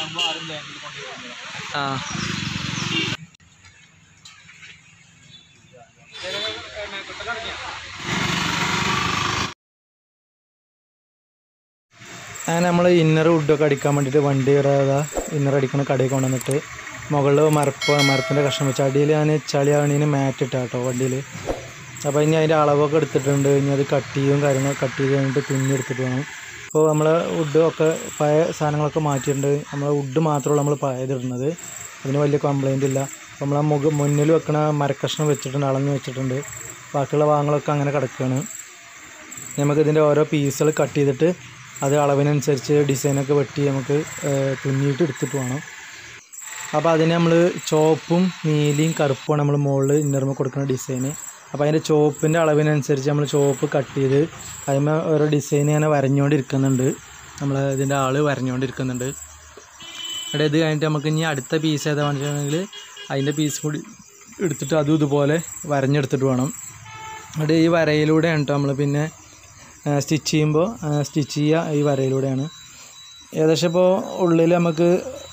ആകുമ്പോൾ ആരും ബാങ്കിൽ കൊണ്ടുപോയി ആ അങ്ങനെ നമ്മൾ ഇന്നർ വുഡൊക്കെ അടിക്കാൻ വേണ്ടിയിട്ട് വണ്ടി ഇടാതെ ഇന്നർ അടിക്കണ കടയിൽ കൊണ്ടുവന്നിട്ട് മുകളിൽ മരപ്പ് മരത്തിൻ്റെ കഷ്ണം വെച്ച് അടിയിൽ ഞാൻ ചളിയാവണീന് മാറ്റ് ഇട്ടാ കേട്ടോ വണ്ടിയിൽ അപ്പോൾ ഇനി അതിൻ്റെ അളവൊക്കെ എടുത്തിട്ടുണ്ട് ഇനി അത് കട്ട് ചെയ്യും കാര്യങ്ങൾ കട്ട് ചെയ്ത് കഴിഞ്ഞിട്ട് തുന്നി എടുത്തിട്ട് വേണം അപ്പോൾ നമ്മൾ വുഡ് ഒക്കെ പഴയ സാധനങ്ങളൊക്കെ മാറ്റിയിട്ടുണ്ട് നമ്മൾ വുഡ് മാത്രമേ നമ്മൾ പഴയതിടുന്നത് അതിന് വലിയ കംപ്ലൈൻ്റ് ഇല്ല നമ്മൾ ആ മുഖ മുന്നിൽ വെക്കണ മരക്കഷ്ണം വെച്ചിട്ടുണ്ട് അളന്ന് വെച്ചിട്ടുണ്ട് ബാക്കിയുള്ള ഭാഗങ്ങളൊക്കെ അങ്ങനെ കിടക്കുകയാണ് നമുക്ക് ഇതിൻ്റെ ഓരോ പീസുകൾ കട്ട് ചെയ്തിട്ട് അത് അളവിനനുസരിച്ച് ഡിസൈനൊക്കെ വെട്ടി നമുക്ക് ഏഹ്, തുന്നിയിട്ട് എടുത്തിട്ട് വേണം അപ്പോൾ അതിന് നമ്മൾ ചുവപ്പും നീലയും കറുപ്പുമാണ് നമ്മൾ മുകളിൽ ഇന്നർമ കൊടുക്കുന്ന ഡിസൈന് അപ്പോൾ അതിൻ്റെ ചുവപ്പിൻ്റെ അളവിനനുസരിച്ച് നമ്മൾ ചുവപ്പ് കട്ട് ചെയ്ത് അതിന്മേ ഓരോ ഡിസൈൻ ഇങ്ങനെ വരഞ്ഞുകൊണ്ടിരിക്കുന്നുണ്ട് നമ്മൾ ഇതിൻ്റെ ആൾ വരഞ്ഞുകൊണ്ടിരിക്കുന്നുണ്ട് ഇവിടെ ഇത് കഴിഞ്ഞിട്ട് നമുക്ക് ഇനി അടുത്ത പീസ് ഏതാ വെച്ചിട്ടുണ്ടെങ്കിൽ അതിൻ്റെ പീസ് കൂടി എടുത്തിട്ട് അതും ഇതുപോലെ വരഞ്ഞെടുത്തിട്ട് വേണം എന്നിട്ട് ഈ വരയിലൂടെയാണ് കേട്ടോ നമ്മൾ പിന്നെ സ്റ്റിച്ച് ചെയ്യുമ്പോൾ സ്റ്റിച്ച് ചെയ്യുക ഈ വരയിലൂടെയാണ് ഏകദേശം ഇപ്പോൾ ഉള്ളിൽ നമുക്ക്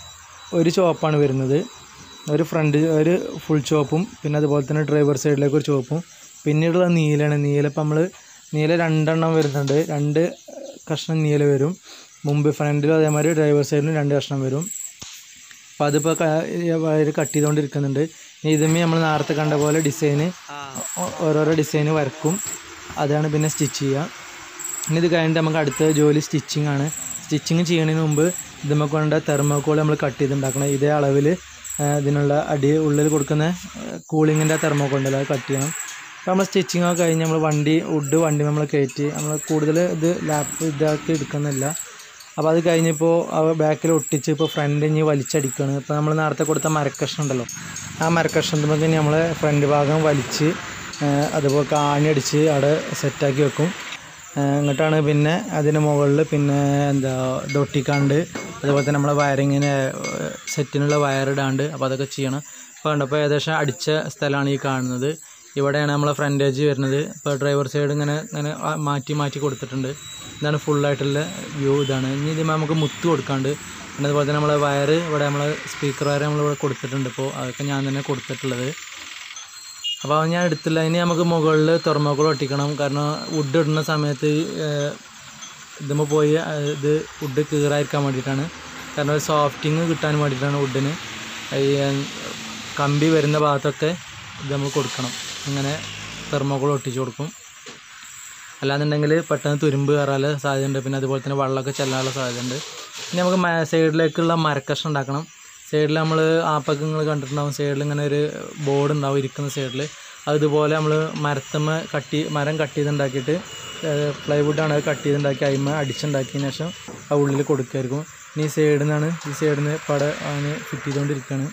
ഒരു ചോപ്പാണ് വരുന്നത് ഒരു ഫ്രണ്ട് ഒരു ഫുൾ ചോപ്പും പിന്നെ അതുപോലെ തന്നെ ഡ്രൈവർ സൈഡിലേക്ക് ഒരു ചോപ്പും പിന്നീടുള്ള നീലയാണ് നീല ഇപ്പം നമ്മൾ നീല രണ്ടെണ്ണം വരുന്നുണ്ട് രണ്ട് കഷ്ണം നീല വരും മുമ്പ് ഫ്രണ്ടിലും അതേമാതിരി ഡ്രൈവർ സൈഡിലും രണ്ട് കഷ്ണം വരും അപ്പോൾ അതിപ്പോൾ വയറ് കട്ട് ചെയ്തുകൊണ്ടിരിക്കുന്നുണ്ട് ഇനി ഇതുമേ നമ്മൾ നേരത്തെ കണ്ട പോലെ ഡിസൈന് ഓരോരോ ഡിസൈന് വരക്കും അതാണ് പിന്നെ സ്റ്റിച്ച് ചെയ്യുക ഇനി ഇത് കഴിഞ്ഞിട്ട് നമുക്ക് അടുത്ത ജോലി സ്റ്റിച്ചിങ് ആണ് സ്റ്റിച്ചിങ് ചെയ്യുന്നതിന് മുമ്പ് ഇതുമ്മ കൊണ്ട് തെർമോക്കോൾ നമ്മൾ കട്ട് ചെയ്തുണ്ടാക്കണം ഇതേ അളവിൽ ഇതിനുള്ള അടി ഉള്ളിൽ കൊടുക്കുന്ന കൂളിങ്ങിൻ്റെ തെർമോക്കോൾ ഉണ്ടല്ലോ അത് കട്ട് ചെയ്യണം അപ്പോൾ നമ്മൾ സ്റ്റിച്ചിങ് ഒക്കെ കഴിഞ്ഞ് നമ്മൾ വണ്ടി വുഡ് വണ്ടി നമ്മൾ കയറ്റി നമ്മൾ കൂടുതൽ ഇത് ലാപ്പ് ഇതാക്കി എടുക്കുന്നില്ല അപ്പോൾ അത് കഴിഞ്ഞപ്പോൾ അവ ബാക്കിൽ ഒട്ടിച്ച് ഇപ്പോൾ ഫ്രണ്ട് ഇനി വലിച്ചടിക്കുകയാണ് ഇപ്പോൾ നമ്മൾ നേരത്തെ കൊടുത്ത മരക്കഷ്ണം ഉണ്ടല്ലോ ആ മരക്കഷ്ണത്തുമ്പോൾ ഇനി നമ്മൾ ഫ്രണ്ട് ഭാഗം വലിച്ച് ആ, അതുപോലെ കാണി അടിച്ച് അവിടെ സെറ്റാക്കി വെക്കും ആ, എന്നിട്ടാണ് പിന്നെ അതിന് മുകളിൽ പിന്നെ എന്താ ദൊട്ടിക്കാണ്ട് അതുപോലെ തന്നെ നമ്മളെ വയറിങ്ങിന് സെറ്റിനുള്ള വയറിടാണ്ട് അപ്പോൾ അതൊക്കെ ചെയ്യണം അപ്പോൾ കണ്ടപ്പോൾ ഏകദേശം അടിച്ച സ്ഥലമാണ് ഈ കാണുന്നത് ഇവിടെയാണ് നമ്മളെ ഫ്രണ്ടേജ് വരുന്നത് ഇപ്പോൾ ഡ്രൈവർ സൈഡ് ഇങ്ങനെ ഇങ്ങനെ ആ മാറ്റി മാറ്റി കൊടുത്തിട്ടുണ്ട് ഇതാണ് ഫുള്ളായിട്ടുള്ള വ്യൂ ഇതാണ് ഇനി ഇതിന്മേൽ നമുക്ക് മുത്ത് കൊടുക്കാണ്ട് പിന്നെ അതുപോലെ തന്നെ നമ്മളെ വയറ് ഇവിടെ നമ്മൾ സ്പീക്കർ വയർ നമ്മളിവിടെ കൊടുത്തിട്ടുണ്ട് ഇപ്പോൾ അതൊക്കെ ഞാൻ തന്നെ കൊടുത്തിട്ടുള്ളത് അപ്പോൾ അത് ഞാൻ എടുത്തില്ല ഇനി നമുക്ക് മുകളിൽ തുറമുകൾ ഒട്ടിക്കണം കാരണം വുഡ് ഇടുന്ന സമയത്ത് ഇതുമ്പോൾ പോയി ആ, ഇത് വുഡ് കീറായിരിക്കാൻ വേണ്ടിയിട്ടാണ് കാരണം ഒരു സോഫ്റ്റിങ് കിട്ടാൻ വേണ്ടിയിട്ടാണ് വുഡിന് ഈ ആ, കമ്പി വരുന്ന ഭാഗത്തൊക്കെ ഇത് നമ്മൾ കൊടുക്കണം അങ്ങനെ തെർമോക്കോൾ ഒട്ടിച്ച് കൊടുക്കും അല്ലാന്നുണ്ടെങ്കിൽ പെട്ടെന്ന് തുരുമ്പ് കയറാനുള്ള സാധ്യതയുണ്ട് പിന്നെ അതുപോലെ തന്നെ വെള്ളമൊക്കെ ചെല്ലാനുള്ള സാധ്യതയുണ്ട് ഇനി നമുക്ക് മ- സൈഡിലേക്കുള്ള മരക്കഷ്ണം ഉണ്ടാക്കണം സൈഡിൽ നമ്മൾ ആപ്പൊക്കെ നിങ്ങൾ കണ്ടിട്ടുണ്ടാവും സൈഡിൽ ഇങ്ങനെ ഒരു ബോർഡ് ഉണ്ടാവും ഇരിക്കുന്ന സൈഡിൽ അതുപോലെ നമ്മൾ മരത്തമ്മ കട്ടി മരം കട്ട് ചെയ്തുണ്ടാക്കിയിട്ട് പ്ലൈവുഡാണ് അത് കട്ട് ചെയ്തുണ്ടാക്കി അതിമ അടിച്ചുണ്ടാക്കിയതിന് ശേഷം ആ ഉള്ളിൽ കൊടുക്കുമായിരിക്കും ഇനി ഈ സൈഡിൽ നിന്നാണ് ഈ സൈഡിൽ നിന്ന് പട അതിന് ഫിറ്റ് ചെയ്തുകൊണ്ടിരിക്കുകയാണ്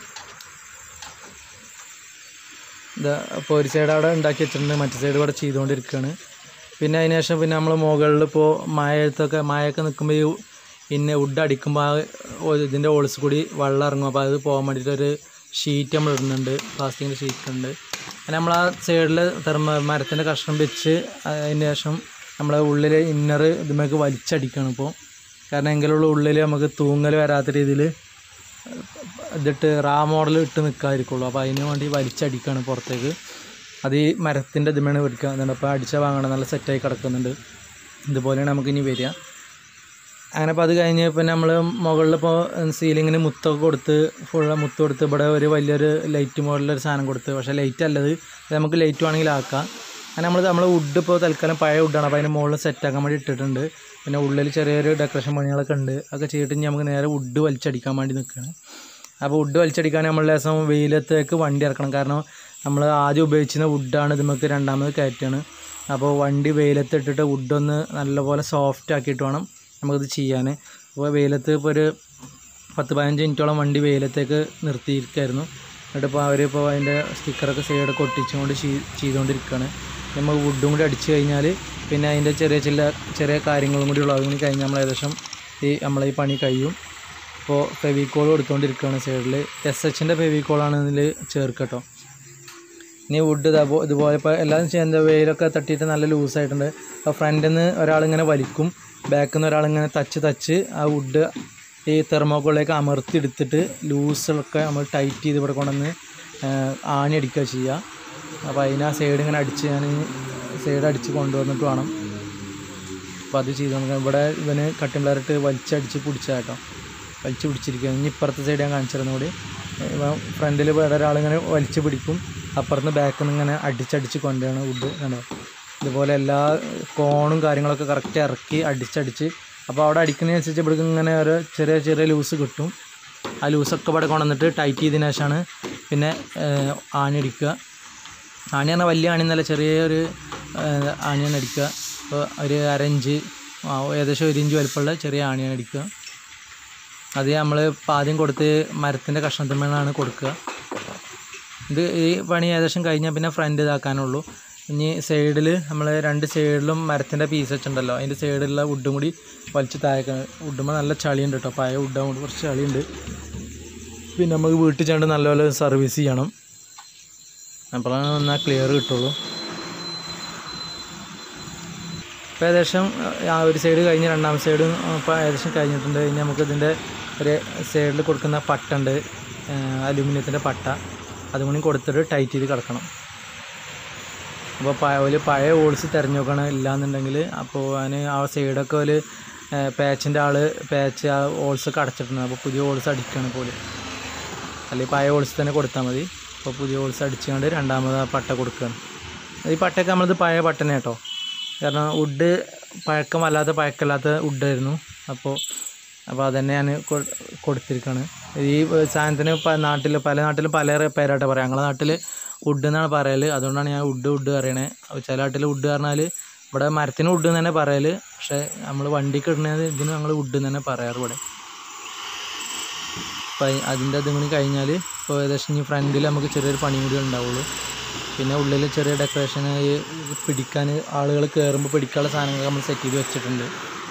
ഇതാ അപ്പോൾ ഒരു സൈഡ് അവിടെ ഉണ്ടാക്കി വെച്ചിട്ടുണ്ട് മറ്റേ സൈഡ് ഇവിടെ ചെയ്തുകൊണ്ടിരിക്കുകയാണ് പിന്നെ അതിന് ശേഷം പിന്നെ നമ്മൾ മുകളിൽ ഇപ്പോൾ മഴത്തൊക്കെ മഴയൊക്കെ നിൽക്കുമ്പോൾ ഈ പിന്നെ വുഡ് അടിക്കുമ്പോൾ ആ ഒ- ഇതിൻ്റെ ഓൾസ് കൂടി വെള്ളം ഇറങ്ങും അപ്പോൾ അത് പോകാൻ വേണ്ടിയിട്ട് ഒരു ഷീറ്റ് നമ്മൾ ഇടുന്നുണ്ട് പ്ലാസ്റ്റിക്കിൻ്റെ ഷീറ്റ് ഉണ്ട് അങ്ങനെ നമ്മൾ ആ സൈഡിൽ തെർമ മരത്തിൻ്റെ കഷ്ണം വെച്ച് അതിന് ശേഷം നമ്മൾ ഉള്ളിൽ ഇന്നർ ഇതുമേക്ക് വലിച്ചടിക്കണം ഇപ്പോൾ കാരണം എങ്കിലുള്ള ഉള്ളിൽ നമുക്ക് തൂങ്ങൽ വരാത്ത രീതിയിൽ ഇതിട്ട് റാ മോഡൽ ഇട്ട് നിൽക്കാതിരിക്കുള്ളൂ അപ്പോൾ അതിന് വേണ്ടി വലിച്ചടിക്കുകയാണ് പുറത്തേക്ക് അത് ഈ മരത്തിൻ്റെ ഇതിമാണ് പിടിക്കുക അതുകൊണ്ട് അപ്പോൾ അടിച്ച വാങ്ങണം നല്ല സെറ്റായി കിടക്കുന്നുണ്ട് ഇതുപോലെയാണ് നമുക്ക് ഇനി വരിക അങ്ങനെ അപ്പോൾ അത് കഴിഞ്ഞ് പിന്നെ നമ്മൾ മുകളിൽ ഇപ്പോൾ സീലിങ്ങിന് മുത്തൊക്കെ കൊടുത്ത് ഫുൾ മുത്ത് കൊടുത്ത് ഇവിടെ ഒരു വലിയൊരു ലൈറ്റ് മോഡലൊരു സാധനം കൊടുത്ത് പക്ഷേ ലൈറ്റ് അല്ലത് ഇത് നമുക്ക് ലൈറ്റ് വേണമെങ്കിൽ ആക്കാം അങ്ങനെ നമ്മൾ നമ്മൾ വുഡ് ഇപ്പോൾ തൽക്കാലം പഴയ വുഡാണ് അപ്പോൾ അതിന് മുകളിൽ സെറ്റാക്കാൻ വേണ്ടി ഇട്ടിട്ടുണ്ട് പിന്നെ ഉള്ളിൽ ചെറിയൊരു ഡെക്കറേഷൻ പണികളൊക്കെ ഉണ്ട് അതൊക്കെ ചെയ്തിട്ട് ഇനി നമുക്ക് നേരെ വുഡ് വലിച്ചടിക്കാൻ വേണ്ടി നിൽക്കുകയാണ് അപ്പോൾ വുഡ് വലിച്ചടിക്കാൻ നമ്മൾ ലേസം വെയിലത്തേക്ക് വണ്ടി ഇറക്കണം കാരണം നമ്മൾ ആദ്യം ഉപയോഗിച്ചിരുന്ന വുഡാണ് ഇത് നമുക്ക് രണ്ടാമത് കയറ്റാണ് അപ്പോൾ വണ്ടി വെയിലത്ത് ഇട്ടിട്ട് വുഡൊന്ന് നല്ലപോലെ സോഫ്റ്റ് ആക്കിയിട്ട് വേണം നമുക്കിത് ചെയ്യാൻ അപ്പോൾ വെയിലത്ത് ഇപ്പോൾ ഒരു പത്ത് പതിനഞ്ച് മിനിറ്റോളം വണ്ടി വെയിലത്തേക്ക് നിർത്തിയിരിക്കുകയായിരുന്നു എന്നിട്ട് ഇപ്പോൾ അവരിപ്പോൾ അതിൻ്റെ സ്റ്റിക്കറൊക്കെ സൈഡൊക്കെ ഒട്ടിച്ചുകൊണ്ട് ചെയ്- ചെയ്തുകൊണ്ടിരിക്കുകയാണ് നമ്മൾ വുഡും കൂടി അടിച്ചു കഴിഞ്ഞാൽ പിന്നെ അതിൻ്റെ ചെറിയ ചില ചെറിയ കാര്യങ്ങളും കൂടി ഉള്ളൂ അതും കൂടി കഴിഞ്ഞാൽ നമ്മൾ ഏകദേശം ഈ നമ്മളെ ഈ പണി കഴിയും ഇപ്പോൾ ഫെവിക്കോൾ കൊടുത്തുകൊണ്ടിരിക്കുകയാണ് സൈഡിൽ എസ് എച്ചിൻ്റെ ഫെവിക്കോളാണ് ഇതിൽ ചേർക്കട്ടോ ഇനി വുഡ് ഇതാ ഇതുപോലെ ഇപ്പോൾ എല്ലാം ചെയ്യുന്ന വെയിലൊക്കെ തട്ടിയിട്ട് നല്ല ലൂസായിട്ടുണ്ട് അപ്പോൾ ഫ്രണ്ടിൽ നിന്ന് ഒരാളിങ്ങനെ വലിക്കും ബാക്കിൽ നിന്ന് ഒരാളിങ്ങനെ തച്ച് തച്ച് ആ വുഡ് ഈ തെർമോക്കോളിലേക്ക് അമർത്തി എടുത്തിട്ട് ലൂസൊക്കെ നമ്മൾ ടൈറ്റ് ചെയ്ത് ഇവിടെ കൊണ്ടുവന്ന് ഏഹ്, ആണി അടിക്കുക ചെയ്യുക അപ്പോൾ അതിന് ആ സൈഡ് ഇങ്ങനെ അടിച്ച് ഞാൻ സൈഡ് അടിച്ച് കൊണ്ടുവന്നിട്ട് വേണം അപ്പോൾ അത് ചെയ്ത് നമുക്ക് ഇവിടെ ഇവന് കട്ടിംഗ് പ്ലെയറിട്ട് വലിച്ചടിച്ച് പിടിച്ചാൽ കേട്ടോ വലിച്ച് പിടിച്ചിരിക്കുക ഇനി ഇപ്പുറത്തെ സൈഡ് ഞാൻ കാണിച്ചിരുന്നു കൂടി ഇവൻ ഫ്രണ്ടിൽ വേറെ ഒരാളിങ്ങനെ വലിച്ച് പിടിക്കും അപ്പുറത്ത് ബാക്കിൽ നിന്ന് ഇങ്ങനെ അടിച്ചടിച്ച് കൊണ്ടുവരണം വുഡ് കണ്ടോ ഇതുപോലെ എല്ലാ കോണും കാര്യങ്ങളൊക്കെ കറക്റ്റ് ഇറക്കി അടിച്ചടിച്ച് അപ്പോൾ അവിടെ അടിക്കുന്നതിനനുസരിച്ച് ഇവിടെ ഇങ്ങനെ ഒരു ചെറിയ ചെറിയ ലൂസ് കിട്ടും ആ ലൂസൊക്കെ ഇവിടെ കൊണ്ടുവന്നിട്ട് ടൈറ്റ് ചെയ്തതിന് ശേഷമാണ് പിന്നെ ഏഹ്, ആണി അടിക്കുക ആണി പറഞ്ഞാൽ വലിയ ആണി എന്നല്ല ചെറിയൊരു ഏഹ്, ആണിയാണ് അടിക്കുക അപ്പോൾ ഒരു അരഞ്ച് ആ, ഏകദേശം ഒരു ഇഞ്ച് വലിപ്പമുള്ള ചെറിയ ആണിയാണ് അടിക്കുക അത് നമ്മൾ ആദ്യം കൊടുത്ത് മരത്തിൻ്റെ കഷ്ണത്തിന്മേലാണ് കൊടുക്കുക ഇത് ഈ പണി ഏകദേശം കഴിഞ്ഞാൽ പിന്നെ ഫ്രണ്ട് ഇതാക്കാനുള്ളൂ ഇനി സൈഡിൽ നമ്മൾ രണ്ട് സൈഡിലും മരത്തിൻ്റെ പീസ് വെച്ചിട്ടുണ്ടല്ലോ അതിൻ്റെ സൈഡിലുള്ള വുഡും കൂടി വലിച്ച് താഴേക്കാണ് വുഡുമ്പോൾ നല്ല ചളിയുണ്ട് കേട്ടോ പഴയ വുഡാകുമ്പോൾ കുറച്ച് ചളിയുണ്ട് പിന്നെ നമുക്ക് വീട്ടിൽ ചെണ്ട് നല്ലപോലെ സർവീസ് ചെയ്യണം അപ്പോഴാണ് എന്നാൽ ക്ലിയർ കിട്ടുള്ളൂ ഇപ്പോൾ ഏകദേശം ആ ഒരു സൈഡ് കഴിഞ്ഞ് രണ്ടാമത്തെ സൈഡ് ഇപ്പോൾ ഏകദേശം കഴിഞ്ഞിട്ടുണ്ട് ഇനി നമുക്ക് ഇതിൻ്റെ ഒരു സൈഡിൽ കൊടുക്കുന്ന പട്ട ഉണ്ട് അലുമിനിയത്തിൻ്റെ പട്ട അതും കൂടി കൊടുത്തിട്ട് ടൈറ്റ് ചെയ്ത് കിടക്കണം അപ്പോൾ പഴ ഒരു പഴയ ഓൾസ് തിരഞ്ഞു നോക്കണം ഇല്ലാന്നുണ്ടെങ്കിൽ അപ്പോൾ അതിന് ആ സൈഡൊക്കെ ഒരു പാച്ചിൻ്റെ ആൾ പാച്ച് ആ ഓൾസൊക്കെ അടച്ചിട്ടുണ്ട് അപ്പോൾ പുതിയ ഓൾസ് അടിക്കണം പോലെ അല്ലെങ്കിൽ പഴയ ഓൾസ് തന്നെ കൊടുത്താൽ മതി അപ്പോൾ പുതിയ ഓൾസ് അടിച്ചുകൊണ്ട് രണ്ടാമത് ആ പട്ട കൊടുക്കുകയാണ് ഈ പട്ടയൊക്കെ നമ്മളത് പഴയ പട്ടനെ കേട്ടോ കാരണം വുഡ് പഴക്കം വല്ലാത്ത പഴക്കമില്ലാത്ത വുഡായിരുന്നു അപ്പോൾ അപ്പോൾ അതന്നെ ഞാൻ കൊ- കൊടുത്തിരിക്കുകയാണ് ഈ സാധനത്തിന് പ നാട്ടിൽ പല നാട്ടിലും പല പേരായിട്ട് പറയാം ഞങ്ങളുടെ നാട്ടിൽ വുഡ് എന്നാണ് പറയൽ അതുകൊണ്ടാണ് ഞാൻ വുഡ് വുഡ് പറയണേ അപ്പോൾ ചില നാട്ടിൽ വുഡ് പറഞ്ഞാൽ ഇവിടെ മരത്തിന് വുഡ് എന്ന് തന്നെ പറയൽ പക്ഷേ നമ്മൾ വണ്ടിക്ക് ഇടുന്നത് ഇതിന് ഞങ്ങൾ വുഡ് എന്ന് തന്നെ പറയാറ് ഇവിടെ അപ്പോൾ അതിൻ്റെ അതും കൂടി കഴിഞ്ഞാൽ ഇപ്പോൾ ഏകദേശം ഇനി ഫ്രണ്ടിൽ നമുക്ക് ചെറിയൊരു പണി കൂടി ഉണ്ടാവുള്ളൂ പിന്നെ ഉള്ളിൽ ചെറിയ ഡെക്കറേഷൻ പിടിക്കാൻ ആളുകൾ കയറുമ്പോൾ പിടിക്കാനുള്ള സാധനങ്ങൾ നമ്മൾ സെറ്റ് ചെയ്ത് വെച്ചിട്ടുണ്ട്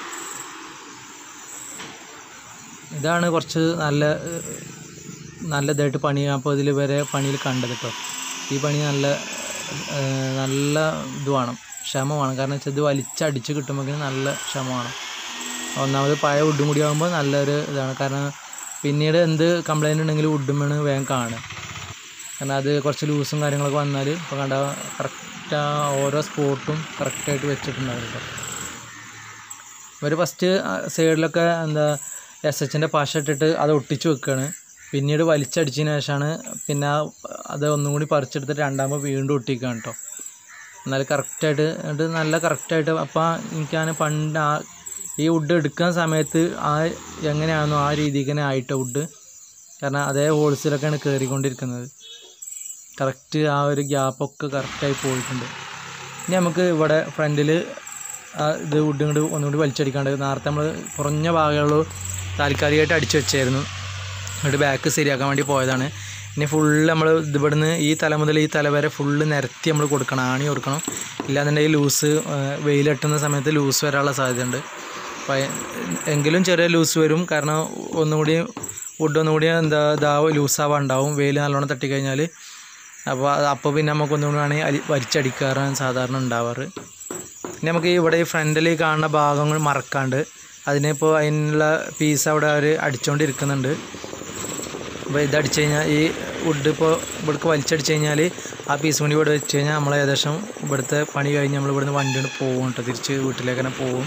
ഇതാണ് കുറച്ച് നല്ല ഏഹ്, നല്ല ഇതായിട്ട് പണി അപ്പോൾ ഇതിൽ വരെ പണിയിൽ കണ്ടത് കേട്ടോ ഈ പണി നല്ല ഏഹ്, നല്ല ഇത് വേണം ക്ഷമ വേണം കാരണം വെച്ചാൽ ഇത് വലിച്ചടിച്ച് കിട്ടുമ്പോൾ നല്ല ക്ഷമ വേണം ഒന്നാമത് പഴയ വുഡും കൂടി ആകുമ്പോൾ നല്ലൊരു ഇതാണ് കാരണം പിന്നീട് എന്ത് കംപ്ലൈൻറ്റ് ഉണ്ടെങ്കിലും വുഡും വേണം വേഗം കാണുക കാരണം അത് കുറച്ച് ലൂസും കാര്യങ്ങളൊക്കെ വന്നാൽ ഇപ്പോൾ കണ്ട കറക്റ്റ് ആ ഓരോ സ്പോട്ടും കറക്റ്റായിട്ട് വെച്ചിട്ടുണ്ടാവും കേട്ടോ ഇവർ ഫസ്റ്റ് സൈഡിലൊക്കെ എന്താ എസ് എച്ചിൻ്റെ പശ ഇട്ടിട്ട് അത് ഒട്ടിച്ച് വെക്കുകയാണ് പിന്നീട് വലിച്ചടിച്ചതിന് ശേഷമാണ് പിന്നെ ആ അത് ഒന്നും കൂടി പറിച്ചെടുത്തിട്ട് രണ്ടാമത് വീണ്ടും ഒട്ടിക്കുകയാണ് കേട്ടോ എന്നാൽ കറക്റ്റായിട്ട് എന്നിട്ട് നല്ല കറക്റ്റായിട്ട് അപ്പോൾ എനിക്കാണ് പണ്ട് ആ ഈ വുഡ് എടുക്കുന്ന സമയത്ത് ആ എങ്ങനെയാണോ ആ രീതിക്ക് തന്നെ ആയിട്ട് വുഡ് കാരണം അതേ ഹോൾസിലൊക്കെയാണ് കയറിക്കൊണ്ടിരിക്കുന്നത് കറക്റ്റ് ആ ഒരു ഗ്യാപ്പൊക്കെ കറക്റ്റായി പോയിട്ടുണ്ട് ഇനി നമുക്ക് ഇവിടെ ഫ്രണ്ടിൽ ഇത് വുഡ് ഇങ്ങോട്ട് ഒന്നുകൂടി വലിച്ചടിക്കാണ്ട് നേരത്തെ നമ്മൾ കുറഞ്ഞ ഭാഗമുള്ളൂ താൽക്കാലികമായിട്ട് അടിച്ചു വെച്ചായിരുന്നു എന്നിട്ട് ബാക്ക് ശരിയാക്കാൻ വേണ്ടി പോയതാണ് ഇനി ഫുള്ള് നമ്മൾ ഇവിടുന്ന് ഈ തല മുതൽ ഈ തല വരെ ഫുള്ള് നിരത്തി നമ്മൾ കൊടുക്കണം ആണി കൊടുക്കണം ഇല്ലാന്നുണ്ടെങ്കിൽ ലൂസ് വെയിലെട്ടുന്ന സമയത്ത് ലൂസ് വരാനുള്ള സാധ്യതയുണ്ട് അപ്പോൾ എങ്കിലും ചെറിയ ലൂസ് വരും കാരണം ഒന്നുകൂടി വുഡ് ഒന്നുകൂടി എന്താ ഇതാവും ലൂസാവാൻ ഉണ്ടാവും വെയിൽ നല്ലോണം തട്ടിക്കഴിഞ്ഞാൽ അപ്പോൾ അപ്പോൾ പിന്നെ നമുക്ക് ഒന്നുകൂടി വേണമെങ്കിൽ അലി വലിച്ചടിക്കാറാണ് സാധാരണ ഉണ്ടാവാറ് പിന്നെ നമുക്ക് ഈ ഇവിടെ ഈ ഫ്രണ്ടിൽ ഈ കാണുന്ന ഭാഗങ്ങൾ മറക്കാണ്ട് അതിനിപ്പോൾ അതിനുള്ള പീസ് അവിടെ അവർ അടിച്ചുകൊണ്ടിരിക്കുന്നുണ്ട് അപ്പോൾ ഇത് അടിച്ചു കഴിഞ്ഞാൽ ഈ വുഡ് ഇപ്പോൾ ഇവിടേക്ക് വലിച്ചടിച്ച് കഴിഞ്ഞാൽ ആ പീസ് കൂടി ഇവിടെ വെച്ച് കഴിഞ്ഞാൽ നമ്മൾ ഏകദേശം ഇവിടുത്തെ പണി കഴിഞ്ഞ് നമ്മൾ ഇവിടുന്ന് വണ്ടി കൊണ്ട് പോകും കേട്ടോ തിരിച്ച് വീട്ടിലേക്ക് തന്നെ പോകും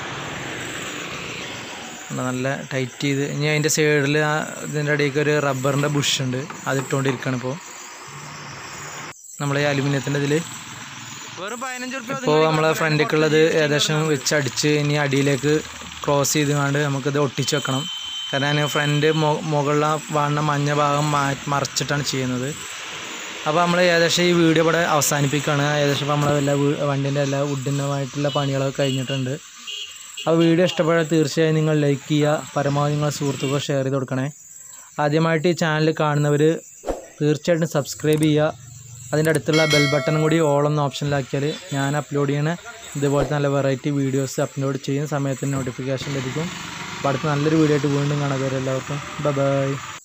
ഉണ്ട്, നല്ല ടൈറ്റ് ചെയ്ത് ഇനി അതിൻ്റെ സൈഡിൽ ആ ഇതിൻ്റെ ഇടയ്ക്ക് ഒരു റബ്ബറിൻ്റെ ബുഷ് ഉണ്ട് അത് ഇട്ടുകൊണ്ടിരിക്കുകയാണ് ഇപ്പോൾ നമ്മളെ ഈ അലുമിനിയത്തിൻ്റെ ഇതിൽ വെറും പതിനഞ്ച് ഇപ്പോൾ നമ്മളെ ഫ്രണ്ടിലേക്കുള്ളത് ഏകദേശം വെച്ച് അടിച്ച് ഇനി അടിയിലേക്ക് ക്രോസ് ചെയ്തുകൊണ്ട് നമുക്കിത് ഒട്ടിച്ച് വെക്കണം കാരണം ഞാൻ ഫ്രണ്ട് മുകളിൽ കാണുന്ന മഞ്ഞ ഭാഗം മാ- മറച്ചിട്ടാണ് ചെയ്യുന്നത് അപ്പോൾ നമ്മൾ ഏകദേശം ഈ വീഡിയോ ഇവിടെ അവസാനിപ്പിക്കുകയാണ് ഏകദേശം ഇപ്പോൾ നമ്മളെ എല്ലാ വീ- വണ്ടീൻ്റെ എല്ലാ വുഡിനുമായിട്ടുള്ള പണികളൊക്കെ കഴിഞ്ഞിട്ടുണ്ട് അപ്പോൾ വീഡിയോ ഇഷ്ടപ്പെട്ടാൽ തീർച്ചയായും നിങ്ങൾ ലൈക്ക് ചെയ്യുക പരമാവധി നിങ്ങളെ സുഹൃത്തുക്കൾ ഷെയർ ചെയ്ത് കൊടുക്കണേ ആദ്യമായിട്ട് ഈ ചാനൽ കാണുന്നവർ തീർച്ചയായിട്ടും സബ്സ്ക്രൈബ് ചെയ്യുക അതിൻ്റെ അടുത്തുള്ള ബെൽ ബട്ടണും കൂടി ഓൾ എന്ന ഓപ്ഷനിലാക്കിയാൽ ഞാൻ അപ്ലോഡ് ചെയ്യണ ഇതുപോലത്തെ നല്ല വെറൈറ്റി വീഡിയോസ് അപ്ലോഡ് ചെയ്യുന്ന സമയത്ത് നോട്ടിഫിക്കേഷൻ ലഭിക്കും അപ്പോൾ അടുത്ത നല്ലൊരു വീഡിയോ ആയിട്ട് വീണ്ടും കാണാം എല്ലാവർക്കും ബൈ ബൈ